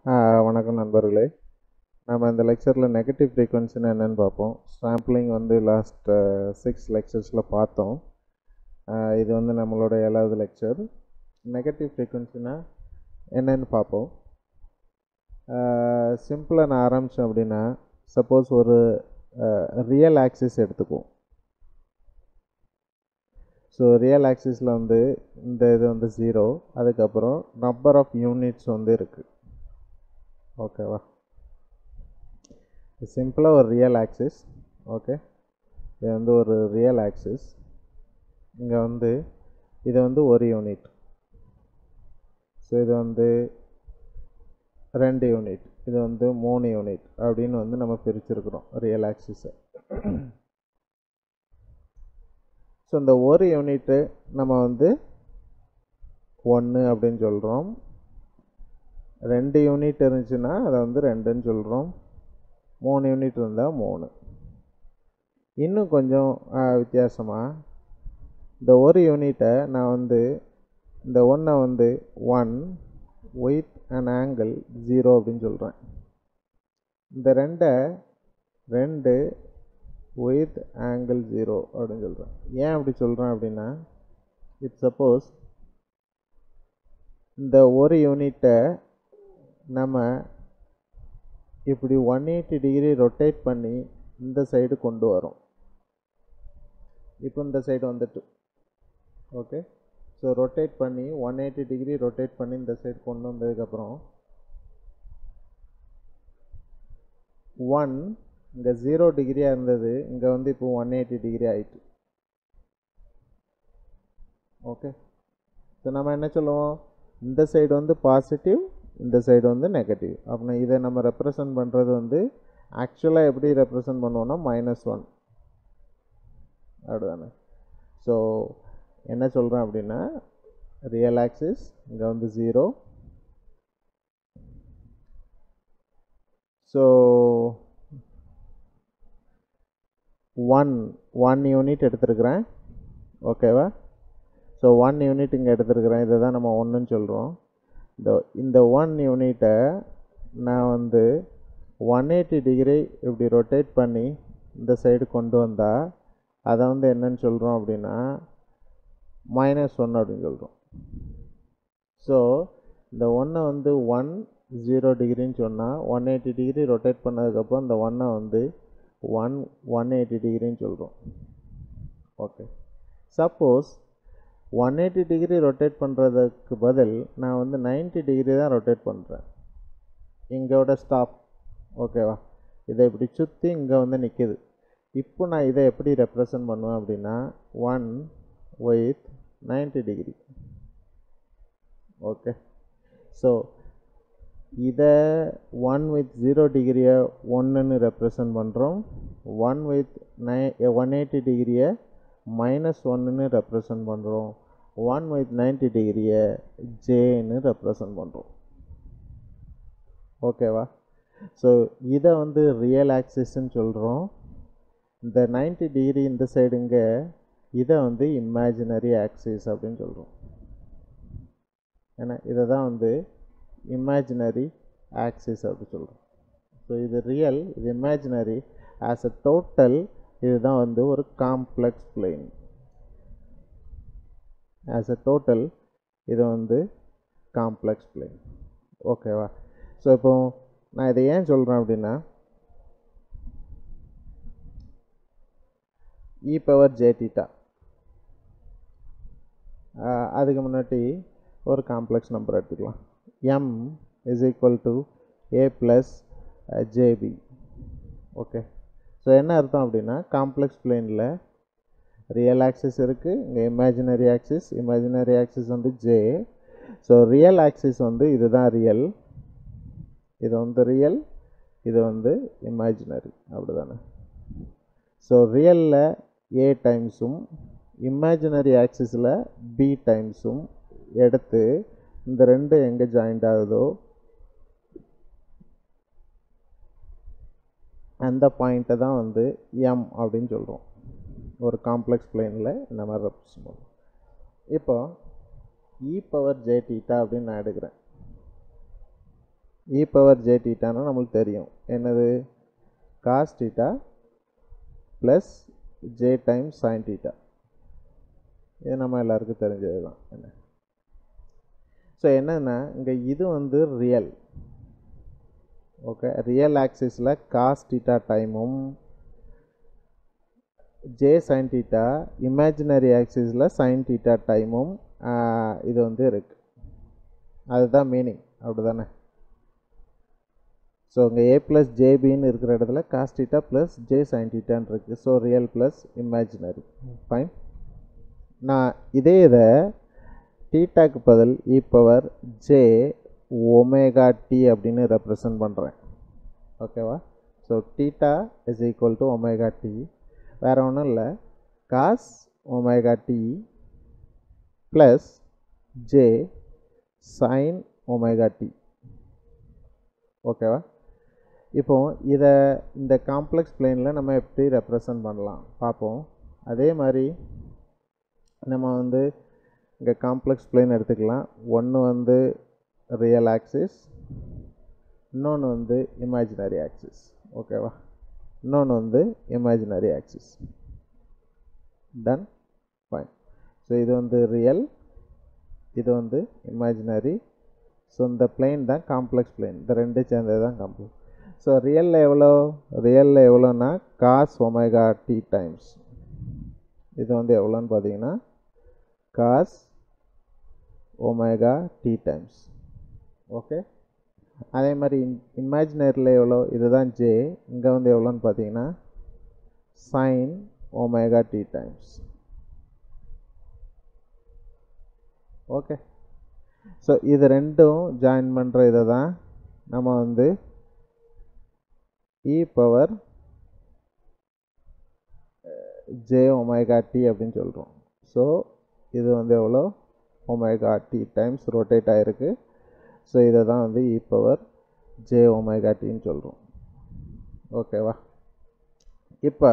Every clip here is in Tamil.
வணக்கம் நண்பர்களே நம்ம இந்த லெக்சரில் நெகட்டிவ் ஃப்ரீக்வன்சின்னு என்னென்னு பார்ப்போம் சாம்பிளிங் வந்து லாஸ்ட் சிக்ஸ் லெக்சர்ஸில் பார்த்தோம் ஆஹ் இது வந்து நம்மளோட ஏழாவது லெக்சர் நெகட்டிவ் ஃப்ரீக்வன்சினா என்னன்னு பார்ப்போம் சிம்பிளாக நான் ஆரம்பித்தேன் அப்படின்னா சப்போஸ் ஒரு ரியல் ஆக்சிஸ் எடுத்துக்குவோம் ஸோ ரியல் ஆக்சிஸில் வந்து இந்த இது வந்து ஜீரோ அதுக்கப்புறம் நம்பர் ஆஃப் யூனிட்ஸ் வந்து இருக்குது ஓகேவா சிம்பிளாக ஒரு ரியல் ஆக்சிஸ் ஓகே இது வந்து ஒரு ரியல் ஆக்சிஸ் இங்கே வந்து இது வந்து ஒரு யூனிட் ஸோ இது வந்து ரெண்டு யூனிட் இது வந்து மூணு யூனிட் அப்படின்னு வந்து நம்ம பிரிச்சிருக்கிறோம் ரியல் ஆக்சிஸை ஸோ இந்த ஒரு யூனிட்டு நம்ம வந்து ஒன்று அப்படின்னு சொல்கிறோம் ரெண்டு யூனிட் இருந்துச்சுன்னா அதை வந்து ரெண்டுன்னு சொல்கிறோம் மூணு யூனிட் இருந்தால் மூணு இன்னும் கொஞ்சம் வித்தியாசமாக இந்த ஒரு யூனிட்டை நான் வந்து இந்த ஒன்றை வந்து one with an angle zero அப்படின்னு சொல்கிறேன் இந்த ரெண்டை ரெண்டு வித் ஆங்கிள் ஜீரோ அப்படின்னு சொல்கிறேன் ஏன் அப்படி சொல்கிறேன் அப்படின்னா இட் சப்போஸ் இந்த ஒரு யூனிட்டை நம்ம இப்படி ஒன் எயிட்டி டிகிரி ரொட்டேட் பண்ணி இந்த சைடு கொண்டு வரோம் இப்போ இந்த சைடு வந்துட்டு ஓகே ஸோ ரொட்டேட் பண்ணி ஒன் எயிட்டி டிகிரி ரொட்டேட் பண்ணி இந்த சைடு கொண்டு வந்ததுக்கப்புறம் ஒன் இங்கே ஜீரோ டிகிரியாக இருந்தது இங்கே வந்து இப்போ ஒன் எயிட்டி டிகிரி ஆயிட்டு ஓகே ஸோ நம்ம என்ன சொல்லுவோம் இந்த சைடு வந்து பாசிட்டிவ் இந்த சைடு வந்து நெகட்டிவ் அப்படின்னா இதை நம்ம ரெப்ரசன்ட் பண்ணுறது வந்து ஆக்சுவலாக எப்படி ரெப்ரசன்ட் பண்ணுவோம்னா மைனஸ் ஒன் அப்படிதானே ஸோ என்ன சொல்கிறேன் அப்படின்னா ரியல் ஆக்சிஸ் இங்கே வந்து zero so one one unit எடுத்துருக்குறேன் ஓகேவா ஸோ ஒன் யூனிட் இங்கே எடுத்துருக்குறேன் இதை தான் நம்ம ஒன்றுன்னு சொல்கிறோம் இந்த இந்த ஒன் யூனிட்டை நான் வந்து ஒன் எயிட்டி டிகிரி இப்படி ரொட்டேட் பண்ணி இந்த சைடு கொண்டு வந்தால் அதை வந்து என்னன்னு சொல்கிறோம் அப்படின்னா மைனஸ் ஒன் அப்படின்னு சொல்கிறோம் ஸோ இந்த ஒன்றை வந்து ஒன் ஜீரோ டிகிரின்னு சொன்னால் ஒன் எயிட்டி டிகிரி ரொட்டேட் பண்ணதுக்கப்புறம் இந்த ஒன்னை வந்து ஒன் ஒன் எயிட்டி டிகிரின்னு சொல்கிறோம் okay suppose one eighty degree rotate பண்ணுறதுக்கு பதில் நான் வந்து நைன்ட்டி டிகிரி தான் ரொட்டேட் பண்ணுறேன் இங்கோட ஸ்டாப் ஓகேவா இதை இப்படி சுற்றி இங்கே வந்து நிற்கிது இப்போ நான் இதை எப்படி ரெப்ரசன்ட் பண்ணுவேன் அப்படின்னா one with ninety degree okay so இதை ஒன் வித் ஜீரோ டிகிரியை ஒன்றுன்னு ரெப்ரசன்ட் பண்ணுறோம் ஒன் வித் நை ஒன் எயிட்டி டிகிரியை மைனஸ் ஒன்றுன்னு ரெப்ரசன்ட் பண்ணுறோம் ஒன் வித் நைன்ட்டி டிகிரியை ஜேன்னு ரெப்ரசன்ட் பண்ணுறோம் ஓகேவா ஸோ இதை வந்து ரியல் ஆக்சிஸ்ன்னு சொல்கிறோம் இந்த நைன்ட்டி டிகிரி இந்த சைடுங்க இதை வந்து இமேஜினரி ஆக்சிஸ் அப்படின்னு சொல்கிறோம் ஏன்னா இதை தான் வந்து இமேஜினரி ஆக்சிஸ் அப்படின்னு சொல்கிறோம் ஸோ இது ரியல் இது இமேஜினரி ஆஸ் அ டோட்டல் இதுதான் வந்து ஒரு complex plane as a total இது வந்து காம்ப்ளெக்ஸ் பிளேன் ஓகேவா ஸோ இப்போ நான் இதை ஏன் சொல்கிறேன் அப்படின்னா இ பவர் ஜேடிட்டா அதுக்கு முன்னாடி ஒரு காம்ப்ளெக்ஸ் நம்பர் எடுத்துக்கலாம் M is equal to A plus JB okay so என்ன அர்த்தம் அப்படின்னா காம்ப்ளெக்ஸ் பிளேனில் ரியல் ஆக்சிஸ் இருக்குது இங்கே இமேஜினரி ஆக்சிஸ் இமேஜினரி ஆக்சிஸ் வந்து ஜே ஸோ ரியல் ஆக்சிஸ் வந்து இதுதான் ரியல் இது வந்து ரியல் இது வந்து இமேஜினரி அப்படி தானே ஸோ ரியலில் ஏ டைம்ஸும் இமேஜினரி ஆக்சிஸில் பி டைம்ஸும் எடுத்து இந்த ரெண்டு எங்கே ஜாயிண்ட் ஆகுதோ அந்த பாயிண்ட்டை தான் வந்து எம் அப்படின்னு சொல்கிறோம் ஒரு காம்ப்ளெக்ஸ் பிளேனில் இந்த மாதிரி ரெப்ரசன்ட் பண்ணுவோம் இப்போ இ பவர் ஜே டீட்டா அப்படின்னு நான் எடுக்கிறேன் இ பவர் ஜே டீட்டானா நம்மளுக்கு தெரியும் என்னது cos theta plus J time sine theta இது நம்ம எல்லாருக்கும் தெரிஞ்சது தான் என்ன ஸோ என்னென்னா இங்கே இது வந்து ரியல் ஓகே ரியல் ஆக்சிஸில் காஸ் டீட்டா டைமும் ஜே சைன் டீட்டா இமேஜினரி ஆக்சிஸில் சைன் டீட்டா டைமும் இது வந்து இருக்குது அதுதான் மீனிங் அப்படி தானே ஸோ இங்கே ஏ ப்ளஸ் ஜேபின்னு இருக்கிற இடத்துல cos theta plus J sine டீட்டான்னு இருக்குது so real plus imaginary fine நான் இதே இதை டீட்டாக்கு பதில் E power J omega T அப்படின்னு ரெப்ரசன்ட் பண்ணுறேன் ஓகேவா so theta is equal to omega T வேறு ஒன்றும் இல்லை cos omega D plus J sine omega T ஓகேவா இப்போ இதை இந்த காம்ப்ளெக்ஸ் பிளேனில் நம்ம எப்படி ரெப்ரசன்ட் பண்ணலாம் பார்ப்போம் அதே மாதிரி நம்ம வந்து இங்கே காம்ப்ளெக்ஸ் பிளேன் எடுத்துக்கலாம் ஒன்று வந்து ரியல் ஆக்சிஸ் இன்னொன்று வந்து இமேஜினரி ஆக்சிஸ் ஓகேவா இன்னொன்று வந்து imaginary axis done fine so இது வந்து ரியல் இது வந்து இமேஜினரி ஸோ இந்த பிளேன் தான் காம்ப்ளெக்ஸ் பிளேன் இந்த ரெண்டு சேர்ந்தது தான் காம்ப்ளெக்ஸ் ஸோ ரியலில் எவ்வளோ ரியலில் எவ்வளோன்னா காஸ் ஒமேகா டி டைம்ஸ் இது வந்து எவ்வளோன்னு பார்த்தீங்கன்னா cos omega T times okay அதே மாதிரி இமேஜினரியில் எவ்வளோ இதுதான் ஜே இங்கே வந்து எவ்வளோன்னு பார்த்தீங்கன்னா sine omega T times okay so இது ரெண்டும் ஜாயின் பண்ணுற இதை தான் நம்ம வந்து E power J omega T அப்படின்னு சொல்கிறோம் ஸோ இது வந்து எவ்வளோ ஒமேகா டி டைம்ஸ் ரொட்டேட் ஆகிருக்கு ஸோ இதை தான் வந்து இ பவர் ஜே ஒமேகா டின்னு சொல்கிறோம் ஓகேவா இப்போ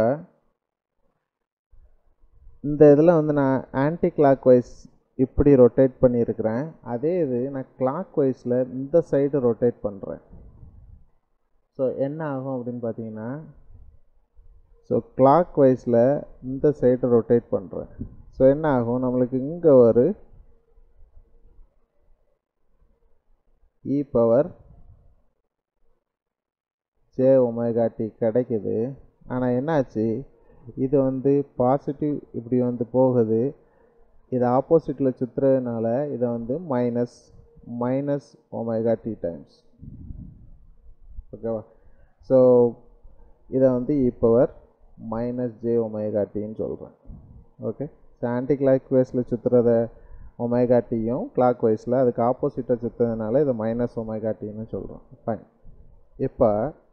இந்த இதில் வந்து நான் ஆன்டி கிளாக் வைஸ் இப்படி ரொட்டேட் பண்ணியிருக்கிறேன் அதே இது நான் கிளாக் வைஸில் இந்த சைடு ரொட்டேட் பண்ணுறேன் ஸோ என்ன ஆகும் அப்படின்னு பார்த்தீங்கன்னா ஸோ கிளாக் வைஸில் இந்த சைடு ரொட்டேட் பண்ணுறேன் ஸோ என்ன ஆகும் நம்மளுக்கு இங்கே ஒரு E power J omega T கிடைக்குது ஆனால் என்னாச்சு இது வந்து பாசிட்டிவ் இப்படி வந்து போகுது இது ஆப்போசிட்டில் சுற்றுறதுனால இதை வந்து minus minus omega T times ஓகேவா ஸோ இதை வந்து E power minus J omega டின்னு சொல்கிறேன் ஓகே ஸோ ஆன்டி கிளாக் வைஸில் சுற்றுறத ஒமேகா டியும் கிளாக் வைஸில் அதுக்கு ஆப்போசிட்டாக சுற்றுறதுனால இதை மைனஸ் ஒமேகா டின்னு சொல்கிறோம் ஃபைன் இப்போ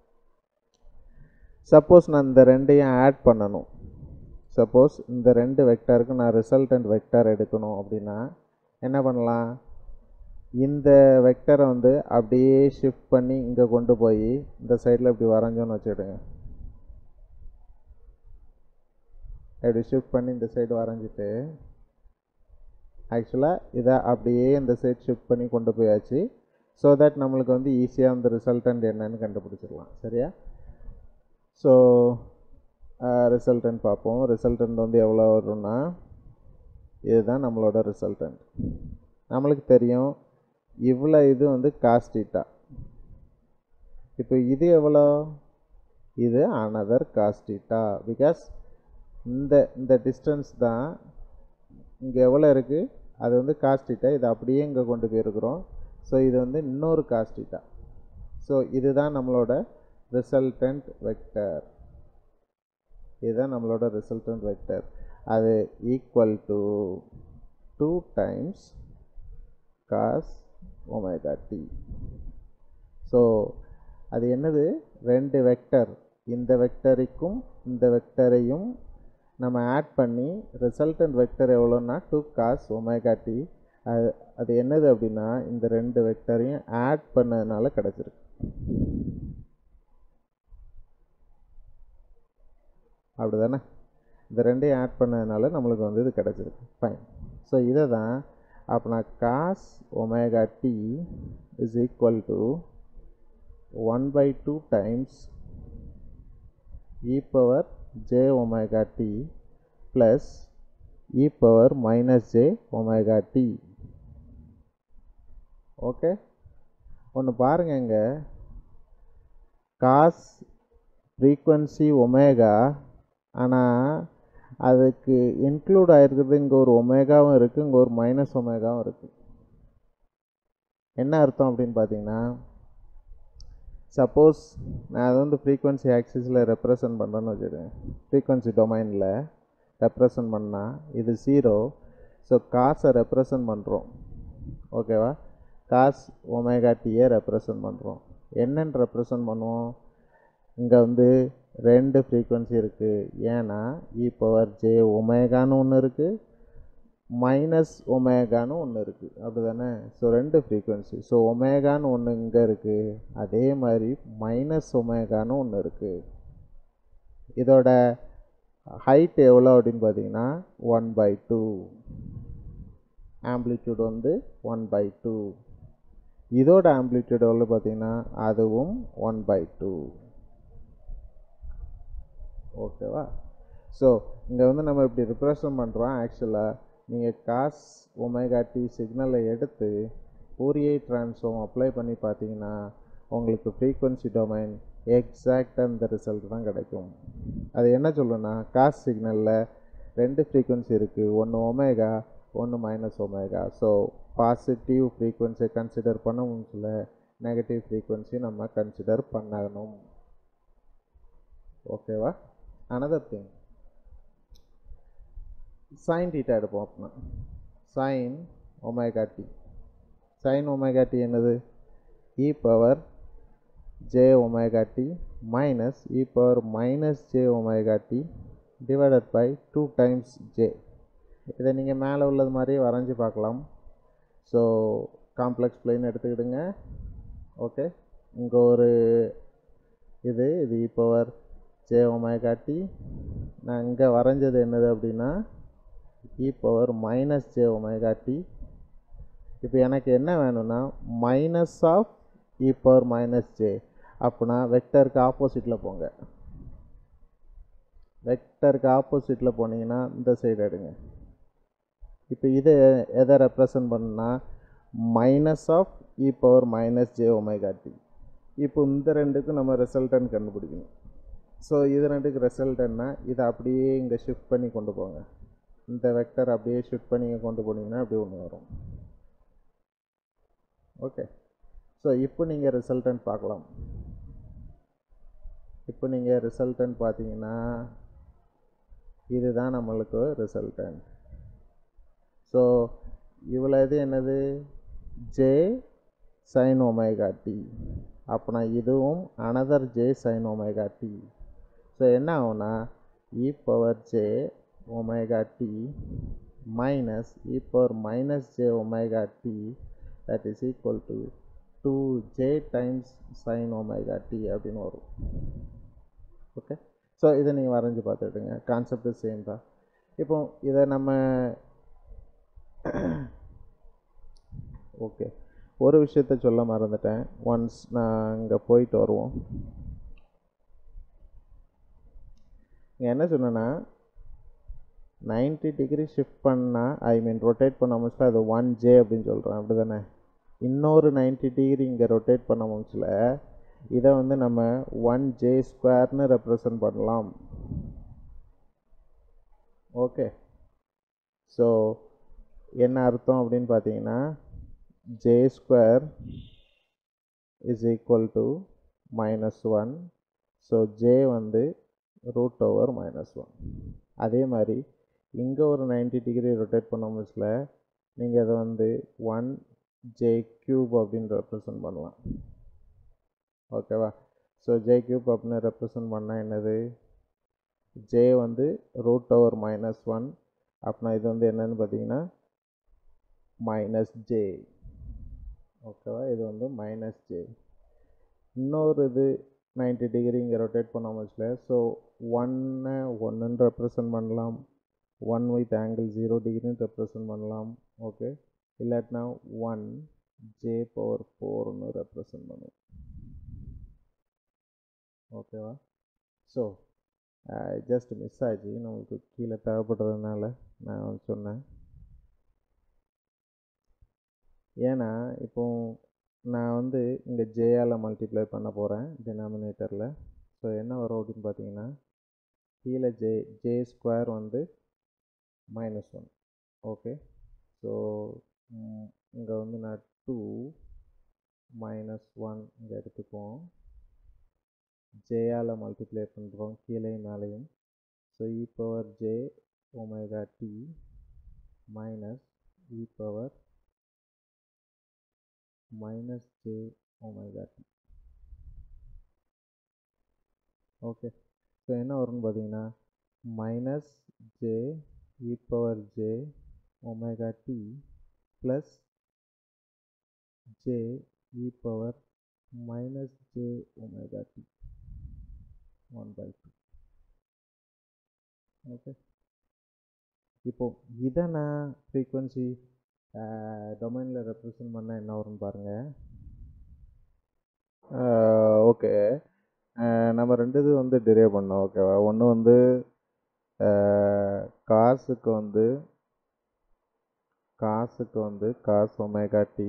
சப்போஸ் நான் இந்த ரெண்டையும் ஆட் பண்ணணும் சப்போஸ் இந்த ரெண்டு வெக்டருக்கு நான் ரிசல்டன்ட் வெக்டர் எடுக்கணும் அப்படின்னா என்ன பண்ணலாம் இந்த வெக்டரை வந்து அப்படியே ஷிஃப்ட் பண்ணி இங்கே கொண்டு போய் இந்த சைடில் இப்படி வரைஞ்சோன்னு வச்சுடுங்க இப்படி ஷிஃப்ட் பண்ணி இந்த சைடு வரைஞ்சிட்டு ஆக்சுவலாக இதை அப்படியே இந்த சைடு ஷிஃப்ட் பண்ணி கொண்டு போயாச்சு ஸோ தட் நம்மளுக்கு வந்து ஈஸியாக அந்த ரிசல்டன்ட் என்னன்னு கண்டுபிடிச்சிடலாம் சரியா ஸோ ரிசல்டன்ட் பார்ப்போம் ரிசல்டன்ட் வந்து எவ்வளோ வரும்னா இதுதான் நம்மளோட ரிசல்டன்ட் நம்மளுக்கு தெரியும் இவ்வளோ இது வந்து காஸ்டீட்டா இப்போ இது எவ்வளோ இது அனதர் காஸ்டீட்டா பிகாஸ் இந்த இந்த டிஸ்டன்ஸ் தான் இங்கே எவ்வளோ இருக்குது அது வந்து காஸ்டீட்டா இது அப்படியே இங்கே கொண்டு போயிருக்கிறோம் ஸோ இது வந்து இன்னொரு காஸ்டீட்டா ஸோ இதுதான் நம்மளோட ரிசல்டன்ட் வெக்டர் இதுதான் நம்மளோட ரிசல்டன்ட் வெக்டர் அது equal to two times cos omega D so அது என்னது ரெண்டு வெக்டர் இந்த வெக்டருக்கும் இந்த வெக்டரையும் நம்ம ஆட் பண்ணி ரிசல்டன்ட் வெக்டர் எவ்வளோன்னா டூ காஸ் ஒமேகா டி அது அது என்னது அப்படின்னா இந்த ரெண்டு வெக்டரையும் ஆட் பண்ணதுனால கிடச்சிருக்கு அப்படி தானே இந்த ரெண்டையும் ஆட் பண்ணதுனால நம்மளுக்கு வந்து இது கிடச்சிருக்கு ஃபைன் ஸோ இதை தான் அப்போ நான் cos omega T is equal to one by two times E power J omega D plus E power minus J omega D okay ஒன்று பாருங்க இங்கே காஸ் ஃப்ரீக்வன்சி ஒமேகா ஆனால் அதுக்கு இன்க்ளூட் ஆகிருக்குது இங்கே ஒரு ஒமேகாவும் இருக்குது இங்கே ஒரு மைனஸ் ஒமேகாவும் இருக்குது என்ன அர்த்தம் அப்படின்னு பார்த்தீங்கன்னா சப்போஸ் நான் அதை வந்து ஃப்ரீக்வன்சி ஆக்சிஸில் ரெப்ரசன்ட் பண்ணுறேன்னு வச்சுருக்கேன் ஃப்ரீக்வன்சி டொமைனில் ரெப்ரசன்ட் பண்ணால் இது ஜீரோ ஸோ காசை ரெப்ரசன்ட் பண்ணுறோம் ஓகேவா காஸ் ஒமேகா டியை ரெப்ரசன்ட் பண்ணுறோம் என்னன்னு ரெப்ரசன்ட் பண்ணுவோம் இங்கே வந்து ரெண்டு ஃப்ரீக்வன்சி இருக்குது ஏன்னா இ பவர் ஜே ஒமேகான்னு ஒன்று இருக்குது மைனஸ் ஒமேகான்னு ஒன்று இருக்குது அப்படி தானே ஸோ ரெண்டு ஃப்ரீக்வன்சி ஸோ ஒமேகான்னு ஒன்று இங்கே இருக்குது அதே மாதிரி மைனஸ் ஒமேகான்னு ஒன்று இருக்குது இதோட ஹைட் எவ்வளோ அப்படின்னு பார்த்தீங்கன்னா ஒன் பை டூ ஆம்ப்ளிடியூட் வந்து ஒன் பை டூ இதோட ஆம்ப்ளிடியூட் எவ்வளோ பார்த்தீங்கன்னா அதுவும் ஒன் பை டூ ஓகேவா ஸோ இங்கே வந்து நம்ம இப்படி ரிப்ரசன்ட் பண்ணுறோம் ஆக்சுவலாக நீங்கள் காஸ் ஒமேகா டி சிக்னலை எடுத்து ஃபோரியர் ட்ரான்ஸ்ஃபார்ம் அப்ளை பண்ணி பார்த்தீங்கன்னா உங்களுக்கு ஃப்ரீக்வன்சி டொமைன் எக்ஸாக்டாக இந்த ரிசல்ட் தான் கிடைக்கும் அது என்ன சொல்லுன்னா காஸ் சிக்னலில் ரெண்டு ஃப்ரீக்வன்சி இருக்குது ஒன்று ஒமேகா ஒன்று மைனஸ் ஒமேகா ஸோ பாசிட்டிவ் ஃப்ரீக்வன்சியை கன்சிடர் பண்ண முடியல நெகட்டிவ் ஃப்ரீக்வன்சி நம்ம கன்சிடர் பண்ணணும் ஓகேவா அனதர் திங் சைன் டீட்டா எடுப்போம் அப்படின்னா sine omega T sine omega T என்னது E power J omega T minus E power minus J omega T divided by two times J இதை நீங்கள் மேலே உள்ளது மாதிரியே வரைஞ்சி பார்க்கலாம் ஸோ காம்ப்ளெக்ஸ் பிளேன் எடுத்துக்கிடுங்க ஓகே இங்கே ஒரு இது இது E power J omega T நான் இங்கே வரைஞ்சது என்னது அப்படின்னா E power minus J omega T இப்போ எனக்கு என்ன வேணும்னா minus of E power minus j அப்படின்னா வெக்டருக்கு ஆப்போசிட்டில் போங்க வெக்டருக்கு ஆப்போசிட்டில் போனீங்கன்னா இந்த சைடு எடுங்க இப்போ இதை எதை ரெப்ரசன்ட் பண்ணுன்னா minus of E power minus J omega T இப்போ இந்த ரெண்டுக்கும் நம்ம ரிசல்டன் கண்டுபிடிக்கணும் ஸோ இது ரெண்டுக்கு ரிசல்டன்னா இதை அப்படியே இங்கே ஷிஃப்ட் பண்ணி கொண்டு போங்க இந்த வெக்டர் அப்படியே ஷிஃப்ட் பண்ணி இங்கே கொண்டு போனீங்கன்னா அப்படி ஒன்று வரும் ஓகே ஸோ இப்போ நீங்கள் ரிசல்டன் பார்க்கலாம் இப்போ நீங்கள் ரிசல்டன் பார்த்தீங்கன்னா இதுதான் நம்மளுக்கு ரிசல்டன் ஸோ இவ்வளோ இது என்னது ஜே சைன் ஒமேகா டி அப்போனா இதுவும் another J sine omega D so என்ன ஆகும்னா E power J omega T minus E power minus J omega T that is equal to two J times sine omega T அப்படின்னு வரும் ஓகே ஸோ இதை நீங்கள் வரைஞ்சி பார்த்துக்கிட்டுங்க கான்செப்ட் சேம் தான் இப்போ இதை நம்ம ஓகே ஒரு விஷயத்த சொல்ல மறந்துட்டேன் ஒன்ஸ் நான் இங்கே போயிட்டு வருவோம் இங்கே என்ன சொன்னேன்னா நைன்ட்டி டிகிரி ஷிஃப்ட் பண்ணால் ஐ மீன் ரொட்டேட் பண்ண முடிச்சல அது ஒன் ஜே அப்படின்னு சொல்கிறேன் அப்படி தானே இன்னொரு நைன்ட்டி டிகிரி இங்கே ரொட்டேட் பண்ண முடிச்சல இதை வந்து நம்ம ஒன் ஜே ஸ்கொயர்னு ரெப்ரசன்ட் பண்ணலாம் ஓகே ஸோ என்ன அர்த்தம் அப்படின்னு பார்த்தீங்கன்னா J square is equal to minus one so J வந்து ரூட் ஓவர் மைனஸ் ஒன் அதே மாதிரி இங்கே ஒரு நைன்ட்டி டிகிரி ரொட்டேட் பண்ண முடிச்சல நீங்கள் அதை வந்து ஒன் ஜே க்யூப் அப்படின்னு ரெப்ரசன்ட் பண்ணலாம் ஓகேவா ஸோ ஜே க்யூப் அப்படின்னு ரெப்ரசன்ட் பண்ணால் என்னது ஜே வந்து ரூட் ஓவர் மைனஸ் ஒன் அப்படின்னா இது வந்து என்னன்னு பார்த்தீங்கன்னா மைனஸ் ஜே ஓகேவா இது வந்து மைனஸ் ஜே இன்னொரு இது நைன்ட்டி டிகிரி இங்கே ரொட்டேட் பண்ண முடியல ஸோ ஒன்னை ஒன்றுன்னு ரெப்ரசன்ட் பண்ணலாம் ஒன் வித் ஆங்கிள் ஜீரோ டிகிரின்னு ரெப்ரசன்ட் பண்ணலாம் ஓகே இல்லாட்டினா ஒன் ஜே பவர் ஃபோர்னு ரெப்ரசன்ட் பண்ணுவோம் ஓகேவா ஸோ ஜஸ்ட் மிஸ் ஆச்சு நம்மளுக்கு கீழே தேவைப்படுறதுனால நான் வந்து சொன்னேன் ஏன்னா இப்போ நான் வந்து இங்கே ஜேயால் மல்டிப்ளை பண்ண போகிறேன் டினாமினேட்டரில் ஸோ என்ன வரும் அப்படின்னு பார்த்தீங்கன்னா கீழே ஜே ஜே ஸ்கொயர் வந்து மைனஸ் ஒன் ஓகே ஸோ இங்கே வந்து நான் டூ மைனஸ் ஒன் இங்கே எடுத்துக்குவோம் ஜேயால் மல்டிப்ளை பண்ணுறோம் கீழே மேலேயும் so E power J omega T minus இ power minus J omega D okay so என்ன வரும்னு பார்த்தீங்கன்னா minus J E power J omega D plus J E power minus J omega T one by two okay இப்போ இதை நான் ஃப்ரீக்வன்சி டொமைனில் ரெப்ரசன்ட் பண்ணால் என்ன வரும்னு பாருங்கள் ஓகே நம்ம ரெண்டு இது வந்து டிரைவ் பண்ணோம் ஓகேவா ஒன்று வந்து காசுக்கு வந்து காசுக்கு வந்து காசு ஒமேகா டி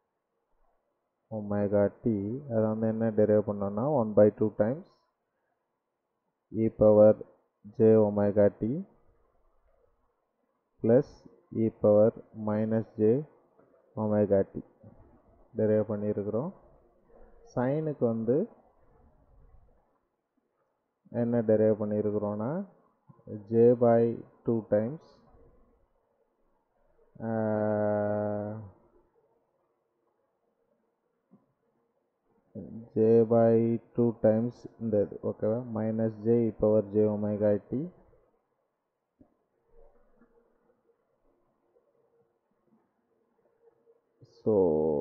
ஒமேகா டி அதை வந்து என்ன டெரைவ் பண்ணோன்னா one by two times E power J omega D plus E power minus J omega t derive பண்ணியிருக்கிறோம் சைனுக்கு வந்து என்ன டெரைவ் பண்ணியிருக்கிறோன்னா j by two times j by two times இந்த இது ஓகேவா minus J E power J omega D so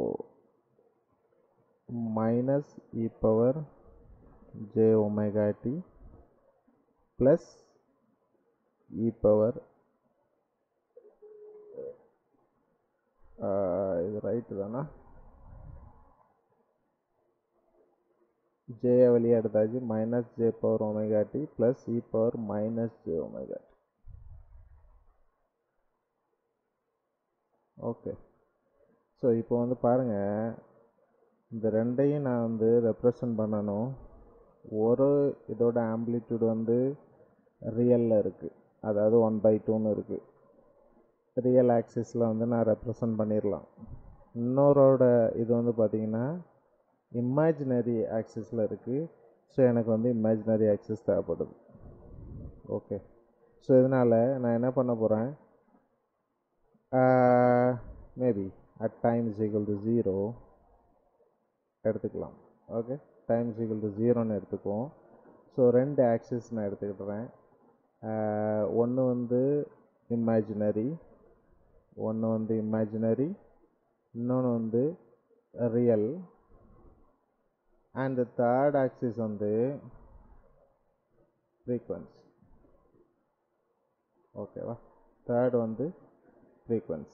minus இ power J omega D plus இ பவர் இது ரைட்டு தானா ஜே வெளியே எடுத்தாச்சு minus j power omega D plus இ power minus J omega D okay so இப்போ வந்து பாருங்கள் இந்த ரெண்டையும் நான் வந்து ரெப்ரசன்ட் பண்ணணும் ஒரு இதோட ஆம்ப்ளிடியூட் வந்து ரியலில் இருக்குது அதாவது ஒன் பை டூன்னு இருக்குது ரியல் ஆக்சிஸில் வந்து நான் ரெப்ரசன்ட் பண்ணிடலாம் இன்னொரோட இது வந்து பார்த்திங்கன்னா இமேஜினரி ஆக்சிஸில் இருக்குது ஸோ எனக்கு வந்து இமேஜினரி ஆக்சிஸ் தேவைப்படுது ஓகே ஸோ இதனால் நான் என்ன பண்ண போகிறேன் maybe at time is equal to zero எடுத்துக்கலாம் okay time is equal to ஜீரோன்னு எடுத்துக்குவோம் ஸோ ரெண்டு ஆக்சிஸ் நான் எடுத்துக்கிட்டுறேன் ஒன்று வந்து இமேஜினரி ஒன்று வந்து இமேஜினரி இன்னொன்று வந்து ரியல் அண்ட் தேர்ட் ஆக்சிஸ் வந்து ஃப்ரீக்வன்சி ஓகேவா தேர்ட் வந்து ஃப்ரீக்வன்சி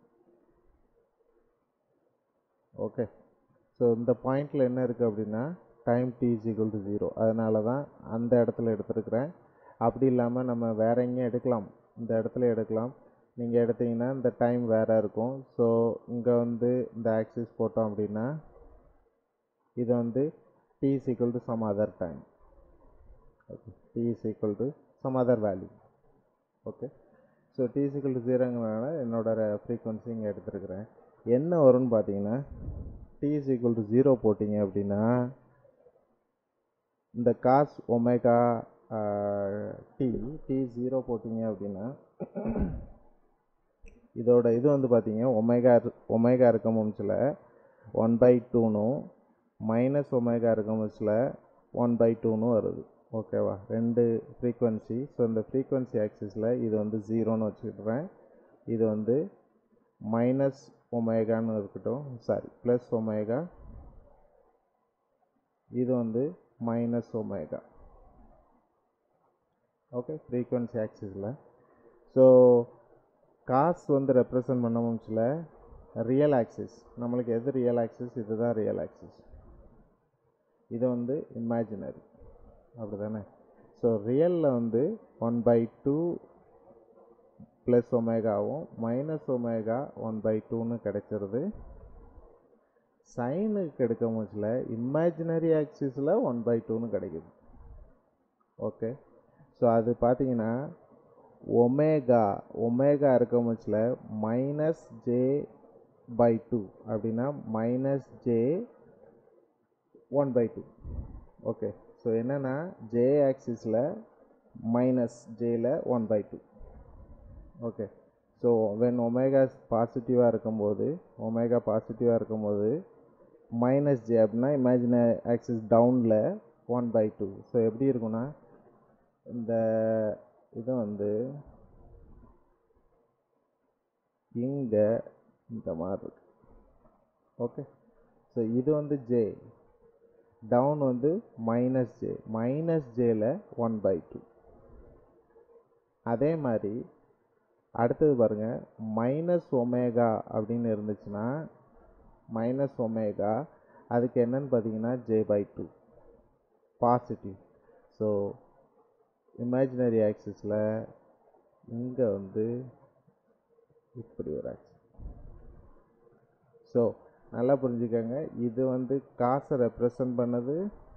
ஓகே ஸோ இந்த பாயிண்டில் என்ன இருக்குது அப்படின்னா time t is equal to zero அதனால தான் அந்த இடத்துல எடுத்துருக்கிறேன் அப்படி இல்லாமல் நம்ம வேற எங்கேயும் எடுக்கலாம் இந்த இடத்துல எடுக்கலாம் நீங்கள் எடுத்தீங்கன்னா இந்த டைம் வேறு இருக்கும் ஸோ இங்கே வந்து இந்த ஆக்சிஸ் போட்டோம் அப்படின்னா இது வந்து t is equal to some other time okay t is equal to some other value okay so t is equal to ஜீரோங்கிறனால என்னோட ஃப்ரீக்வன்சி இங்கே எடுத்துருக்கிறேன் என்ன வரும்னு பார்த்தீங்கன்னா t is equal to zero போட்டிங்க அப்படின்னா இந்த cos omega t t zero போட்டிங்க அப்படின்னா இதோட இது வந்து பார்த்தீங்க ஒமேகா ஒமேகா இருக்க முச்சில் ஒன் பை டூனும் மைனஸ் ஒமேகா இருக்க முச்சில் ஒன் பை டூனும் வருது ஓகேவா ரெண்டு ஃப்ரீக்வன்சி ஸோ இந்த ஃப்ரீக்வன்சி ஆக்சிஸில் இது வந்து ஜீரோன்னு வச்சுக்கிட்டுறேன் இது வந்து மைனஸ் ஒமேகான்னு இருக்கட்டும் சாரி ப்ளஸ் ஒமேகா இது வந்து மைனஸ் ஒமேகா ஓகே ஃப்ரீக்வன்சி ஆக்சிஸில் ஸோ காஸ் வந்து ரெப்ரசன்ட் பண்ண முடிச்சல ரியல் ஆக்சிஸ் நம்மளுக்கு எது ரியல் ஆக்சிஸ் இதுதான் ரியல் ஆக்சிஸ் இது வந்து இமேஜினரி அப்படி தானே ஸோ ரியலில் வந்து ஒன் பை டூ ப்ளஸ் ஒமேகாவும் மைனஸ் ஒமேகா ஒன் பை டூன்னு கிடைச்சிருது சைனுக்கு எடுக்க முச்சில் இமேஜினரி ஆக்சிஸில் ஒன் பை டூன்னு கிடைக்குது ஓகே ஸோ அது பார்த்தீங்கன்னா ஒமேகா ஒமேகா இருக்க முச்சில் மைனஸ் ஜே பை டூ அப்படின்னா minus j one by two okay so என்னென்னா ஜே ஆக்சிஸில் மைனஸ் ஜேயில் one by two okay so when omega பாசிட்டிவாக இருக்கும்போது ஒமேகா பாசிட்டிவாக இருக்கும்போது மைனஸ் ஜே அப்படின்னா இமேஜினரி ஆக்சிஸ் டவுனில் ஒன் பை டூ ஸோ எப்படி இருக்குன்னா இந்த இது வந்து இங்கே இந்த மாதிரி இருக்கு ஓகே ஸோ இது வந்து ஜே டவுன் வந்து மைனஸ் ஜே மைனஸ் ஜேல ஒன் பை டூ அதே மாதிரி அடுத்தது பாருங்கள் மைனஸ் ஒமேகா அப்படின்னு இருந்துச்சுன்னா மைனஸ் ஒமேகா அதுக்கு என்னன்னு பார்த்தீங்கன்னா j by two positive so imaginary ஆக்சிஸில் இங்கே வந்து இப்படி ஒரு ஆக்சிஸ் ஸோ நல்லா புரிஞ்சுக்கோங்க இது வந்து காசை ரெப்ரசன்ட் பண்ணது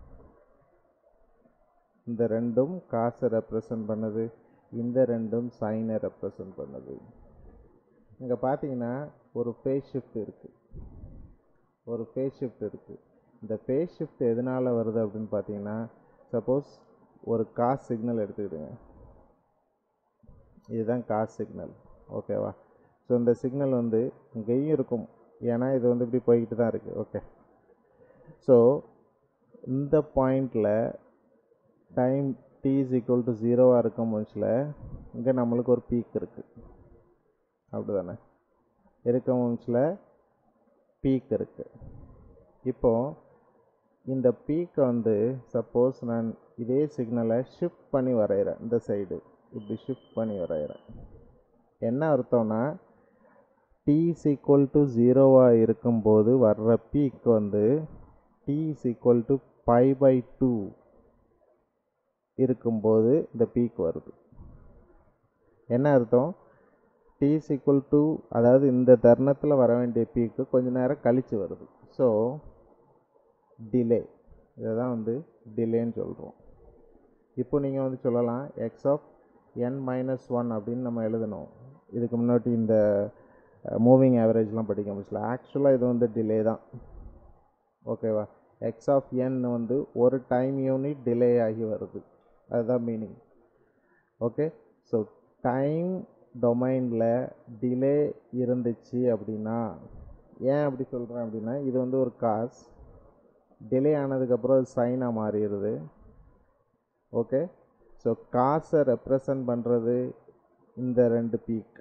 இந்த ரெண்டும் காசை ரெப்ரசன்ட் பண்ணுது இந்த ரெண்டும் சைனை ரெப்ரசன்ட் பண்ணுது இங்கே பார்த்தீங்கன்னா ஒரு ஃபேஸ் ஷிஃப்ட் இருக்குது ஒரு ஃபேஸ் ஷிஃப்ட் இருக்குது இந்த ஃபேஸ் ஷிஃப்ட் எதனால் வருது அப்படின்னு பார்த்தீங்கன்னா சப்போஸ் ஒரு காஸ் சிக்னல் எடுத்துக்கிடுங்க இதுதான் காஸ் சிக்னல் ஓகேவா ஸோ இந்த சிக்னல் வந்து இங்கேயும் இருக்கும் ஏன்னா இது வந்து இப்படி போய்கிட்டு தான் இருக்குது ஓகே ஸோ இந்த பாயிண்டில் time t is equal to ஜீரோவாக இருக்கும் முச்சில் இங்கே நம்மளுக்கு ஒரு பீக் இருக்குது அப்படி தானே இருக்க முச்சில் பீக் இருக்குது இப்போது இந்த பீக்கை வந்து சப்போஸ் நான் இதே சிக்னலை ஷிஃப்ட் பண்ணி வரைகிறேன் இந்த சைடு இப்படி ஷிஃப்ட் பண்ணி வரைகிறேன் என்ன அர்த்தம்னா டி இஸ் ஈக்குவல் டு ஜீரோவாக இருக்கும்போது வர்ற பீக் வந்து t is equal to pi by two இருக்கும்போது இந்த பீக் வருது என்ன அர்த்தம் டி இஸ் ஈக்குவல் டு அதாவது இந்த தருணத்தில் வர வேண்டிய பீக்கு கொஞ்ச நேரம் கழித்து வருது ஸோ டிலே இதை தான் வந்து டிலேன்னு சொல்கிறோம் இப்போ நீங்கள் வந்து சொல்லலாம் x of n minus one அப்படின்னு நம்ம எழுதணும் இதுக்கு முன்னாடி இந்த மூவிங் ஆவரேஜ்லாம் படிக்க முடியல ஆக்சுவலாக இது வந்து டிலே தான் ஓகேவா எக்ஸ் ஆஃப் என் வந்து ஒரு டைம் யூனிட் டிலே ஆகி வருது அதுதான் மீனிங் ஓகே ஸோ டைம் டொமைனில் டிலே இருந்துச்சு அப்படின்னா ஏன் அப்படி சொல்கிறேன் அப்படின்னா இது வந்து ஒரு காஸ் டிலே ஆனதுக்கப்புறம் அது சைனாக மாறிடுது ஓகே ஸோ காசை ரெப்ரசன்ட் பண்ணுறது இந்த ரெண்டு பீக்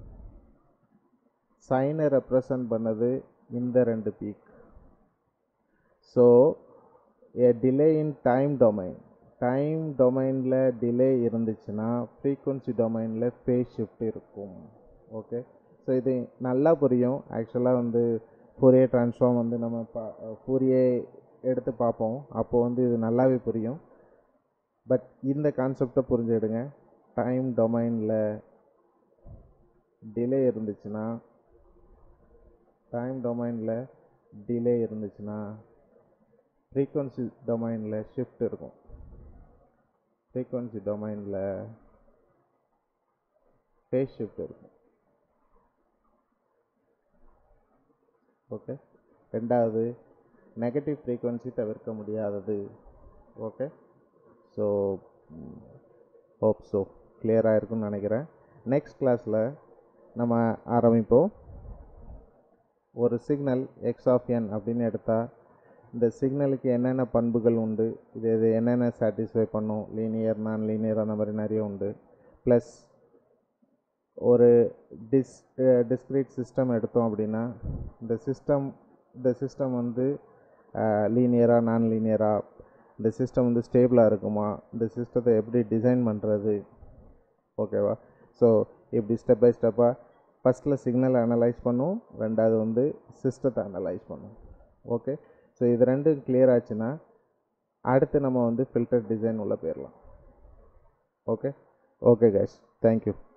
சைனை ரெப்ரசன்ட் பண்ணது இந்த ரெண்டு peak so a delay in time domain time டொமைனில் டிலே இருந்துச்சுன்னா ஃப்ரீக்குவன்சி டொமைனில் ஃபேஸ் ஷிஃப்ட் இருக்கும் ஓகே ஸோ இது நல்லா புரியும் ஆக்சுவலாக வந்து ஃபூரியே ட்ரான்ஸ்ஃபார்ம் வந்து நம்ம பா ஃபூரியே எடுத்து பார்ப்போம் அப்போது வந்து இது நல்லாவே புரியும் பட் இந்த கான்செப்டை புரிஞ்சுக்கிடுங்க டைம் டொமைனில் டிலே இருந்துச்சுன்னா டைம் டொமைனில் டிலே இருந்துச்சுன்னா ஃப்ரீக்குவன்சி டொமைனில் ஷிஃப்ட் இருக்கும் ஃப்ரீக்குவன்சி டொமைனில் ஃபேஸ் ஷிஃப்ட் இருக்கும் ஓகே ரெண்டாவது நெகட்டிவ் ஃப்ரீக்குவன்சி தவிர்க்க முடியாதது ஓகே ஸோ ஹோப் ஸோ கிளியராக இருக்கும்னு நினைக்கிறேன் நெக்ஸ்ட் கிளாஸில் நம்ம ஆரம்பிப்போம் ஒரு சிக்னல் எக்ஸ் ஆஃப் என் அப்படின்னு எடுத்தால் இந்த சிக்னலுக்கு என்னென்ன பண்புகள் உண்டு இது இது என்னென்ன சாட்டிஸ்ஃபை பண்ணும் லீனியர் நான் லீனியர் அந்த மாதிரி நிறைய உண்டு ப்ளஸ் ஒரு டிஸ் டிஸ்க்ரீட் சிஸ்டம் எடுத்தோம் அப்படின்னா இந்த சிஸ்டம் இந்த சிஸ்டம் வந்து லீனியராக நான் லீனியராக இந்த சிஸ்டம் வந்து ஸ்டேபிளாக இருக்குமா இந்த சிஸ்டத்தை எப்படி டிசைன் பண்ணுறது ஓகேவா ஸோ இப்படி ஸ்டெப் பை ஸ்டெப்பாக ஃபஸ்ட்டில் சிக்னலை அனலைஸ் பண்ணும் ரெண்டாவது வந்து சிஸ்டத்தை அனலைஸ் பண்ணும் ஓகே ஸோ இது ரெண்டும் கிளியர் ஆச்சுன்னா அடுத்து நம்ம வந்து ஃபில்டர் டிசைன் உள்ள போயிடலாம் ஓகே ஓகே கைஸ் தேங்க்யூ